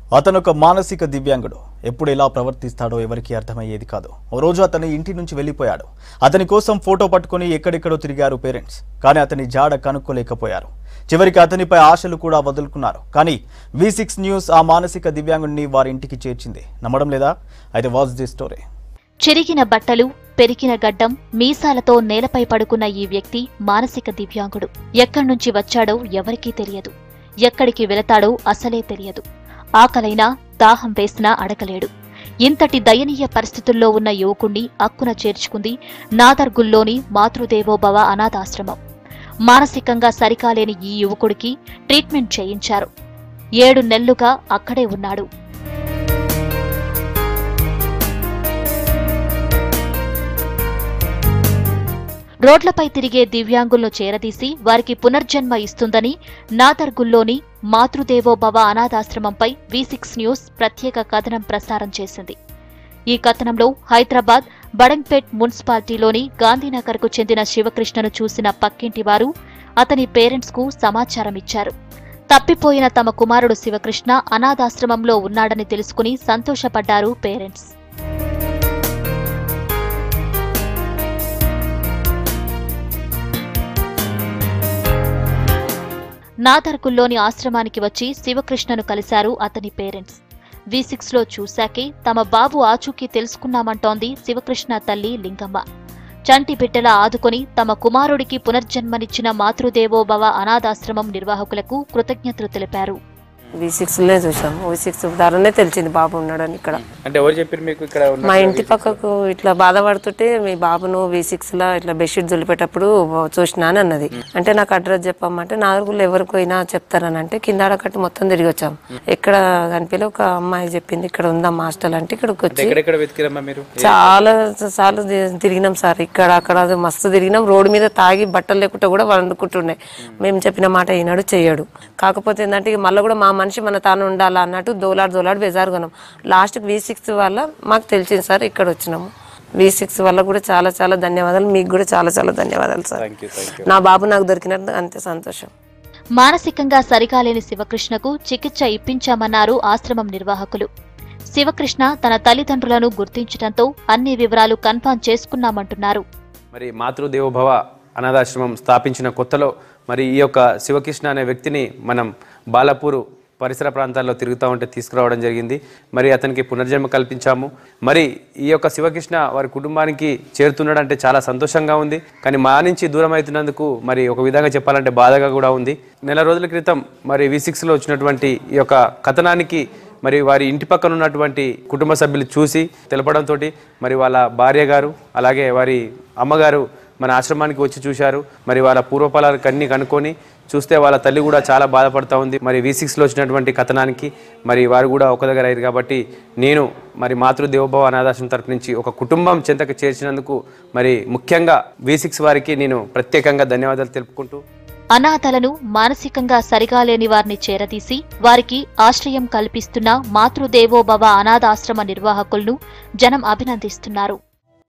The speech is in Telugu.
అతను ఒక మానసిక దివ్యాంగుడు ఎప్పుడు ఎలా ప్రవర్తిస్తాడో ఎవరికీ అర్థమయ్యేది కాదు ఓ రోజు అతని ఇంటి నుంచి వెళ్ళిపోయాడు అతని కోసం ఫోటో పట్టుకొని ఎక్కడెక్కడో తిరిగారు పేరెంట్స్ కానీ అతని జాడ కనుక్కోలేకపోయారు చివరికి అతనిపై ఆశలు కూడా వదులుకున్నారు కానీ వి సిక్స్ న్యూస్ ఆ మానసిక దివ్యాంగుడిని వారి ఇంటికి చేర్చింది నమ్మడం లేదా అయితే వాచ్ ది స్టోరీ చిరిగిన బట్టలు పెరికిన గడ్డం మీసాలతో నేలపై పడుకున్న ఈ వ్యక్తి మానసిక దివ్యాంగుడు ఎక్కడ్నుంచి వచ్చాడో ఎవరికీ తెలియదు ఎక్కడికి వెళతాడో అసలే తెలియదు ఆకలైనా దాహం వేసినా అడగలేడు ఇంతటి దయనీయ పరిస్థితుల్లో ఉన్న యువకుణ్ణి అక్కున చేర్చుకుంది నాదర్గుల్లోని మాతృదేవోభవ అనాథాశ్రమం మానసికంగా సరికాలేని ఈ యువకుడికి ట్రీట్మెంట్ చేయించారు ఏడు నెల్లుగా అక్కడే ఉన్నాడు రోడ్లపై తిరిగే దివ్యాంగులను చేరదీసి వారికి పునర్జన్మ ఇస్తుందని నాదర్గుల్లోని మాతృదేవోభవ అనాథాశ్రమంపై వి సిక్స్ న్యూస్ ప్రత్యేక కథనం ప్రసారం చేసింది ఈ కథనంలో హైదరాబాద్ బడంగ్పేట్ మున్సిపాలిటీలోని గాంధీనగర్కు చెందిన శివకృష్ణను చూసిన పక్కింటి వారు అతని పేరెంట్స్కు సమాచారం ఇచ్చారు తప్పిపోయిన తమ కుమారుడు శివకృష్ణ అనాథాశ్రమంలో ఉన్నాడని తెలుసుకుని సంతోషపడ్డారు పేరెంట్స్ నాదర్గుల్లోని ఆశ్రమానికి వచ్చి శివకృష్ణను కలిశారు అతని పేరెంట్స్ వి సిక్స్ లో చూశాకే తమ బాబు ఆచూకీ తెలుసుకున్నామంటోంది శివకృష్ణ తల్లి లింగమ్మ చంటి బిడ్డలా ఆదుకొని తమ కుమారుడికి పునర్జన్మనిచ్చిన మాతృదేవోభవ అనాథాశ్రమం నిర్వాహకులకు కృతజ్ఞతలు తెలిపారు వి సిక్స్లోనే చూసాం వి సిక్స్ ద్వారానే తెలిసింది బాబు ఉన్నాడని ఇక్కడ అంటే ఎవరు చెప్పారు మీకు ఇక్కడ ఉన్న మా ఇంటి పక్కకు ఇట్లా బాధపడుతుంటే మీ బాబును వి సిక్స్ లా ఇట్లా బెడ్షీట్ దులిపేటప్పుడు చూసినా అని అన్నది అంటే నాకు అడ్రస్ చెప్పమంటే నాలుగులో ఎవరికి పోయినా చెప్తారని అంటే కింద కట్టి మొత్తం తిరిగి వచ్చాం ఎక్కడ కనిపించలే ఒక అమ్మాయి చెప్పింది ఇక్కడ ఉందా హాస్టల్ అంటే ఇక్కడికి వచ్చి ఎక్కడెక్కడ వెతికిరమ్మా మీరు చాలా సార్లు తి- తిరిగినాం సార్ ఇక్కడ అక్కడ అది మస్తు తిరిగినాం రోడ్డు మీద తాగి బట్టలు లేకుండా కూడా వండుకుంటుండే మేము చెప్పిన మాట ఈనాడు చెయ్యడు కాకపోతే ఏంటంటే ఇక మళ్ళీ కూడా మా మనిషి మన తాను ఉండాలా అన్నట్టు దోలాడు దోలాడు బెజారుకున్నాం లాస్ట్కి వి సిక్స్ వల్ల మాకు తెలిసింది సార్ ఇక్కడ వచ్చినాము వి సిక్స్ వల్ల కూడా చాలా చాలా ధన్యవాదాలు మీకు కూడా చాలా చాలా ధన్యవాదాలు sir thank you thank you నా బాబు నాకు దొరికినట్టు అంతే సంతోషం మానసికంగా సరికాలేని శివకృష్ణకు చికిత్స ఇప్పించామన్నారు ఆశ్రమం నిర్వాహకులు శివకృష్ణ తన తల్లిదండ్రులను గుర్తించడంతో అన్ని వివరాలు కన్ఫర్మ్ చేసుకున్నామంటున్నారు మరి మాతృదేవోభవ అనాథాశ్రమం స్థాపించిన కొత్తలో మరి ఈ యొక్క శివకృష్ణ అనే వ్యక్తిని మనం బాలపూర్ పరిసర ప్రాంతాల్లో తిరుగుతూ ఉంటే తీసుకురావడం జరిగింది మరి అతనికి పునర్జన్మ కల్పించాము మరి ఈ యొక్క శివకృష్ణ వారి కుటుంబానికి చేరుతున్నాడంటే చాలా సంతోషంగా ఉంది కానీ మా నుంచి దూరం అవుతున్నందుకు మరి ఒక విధంగా చెప్పాలంటే బాధగా కూడా ఉంది నెల రోజుల క్రితం మరి వి సిక్స్లో వచ్చినటువంటి ఈ యొక్క కథనానికి మరి వారి ఇంటి పక్కన ఉన్నటువంటి కుటుంబ సభ్యులు చూసి తెలపడంతో మరి వాళ్ళ భార్య గారు అలాగే వారి అమ్మగారు మన ఆశ్రమానికి వచ్చి చూశారు మరి వాళ్ళ పూర్వఫలాలు అన్ని కనుక్కొని చూస్తే వాళ్ళ తల్లి కూడా చాలా బాధపడుతూ ఉంది మరి వి సిక్స్లో వచ్చినటువంటి కథనానికి మరి వారు కూడా ఒక దగ్గర అయ్యారు కాబట్టి నేను మరి మాతృదేవోభవ అనాథాశ్రమం తరపు నుంచి ఒక కుటుంబం చెంతకు చేర్చినందుకు మరి ముఖ్యంగా వి సిక్స్ వారికి నేను ప్రత్యేకంగా ధన్యవాదాలు తెలుపుకుంటూ అనాథలను మానసికంగా సరిగాలేని వారిని చేరదీసి వారికి ఆశ్రయం కల్పిస్తున్న మాతృదేవోభవ అనాథాశ్రమ నిర్వాహకులను జనం అభినందిస్తున్నారు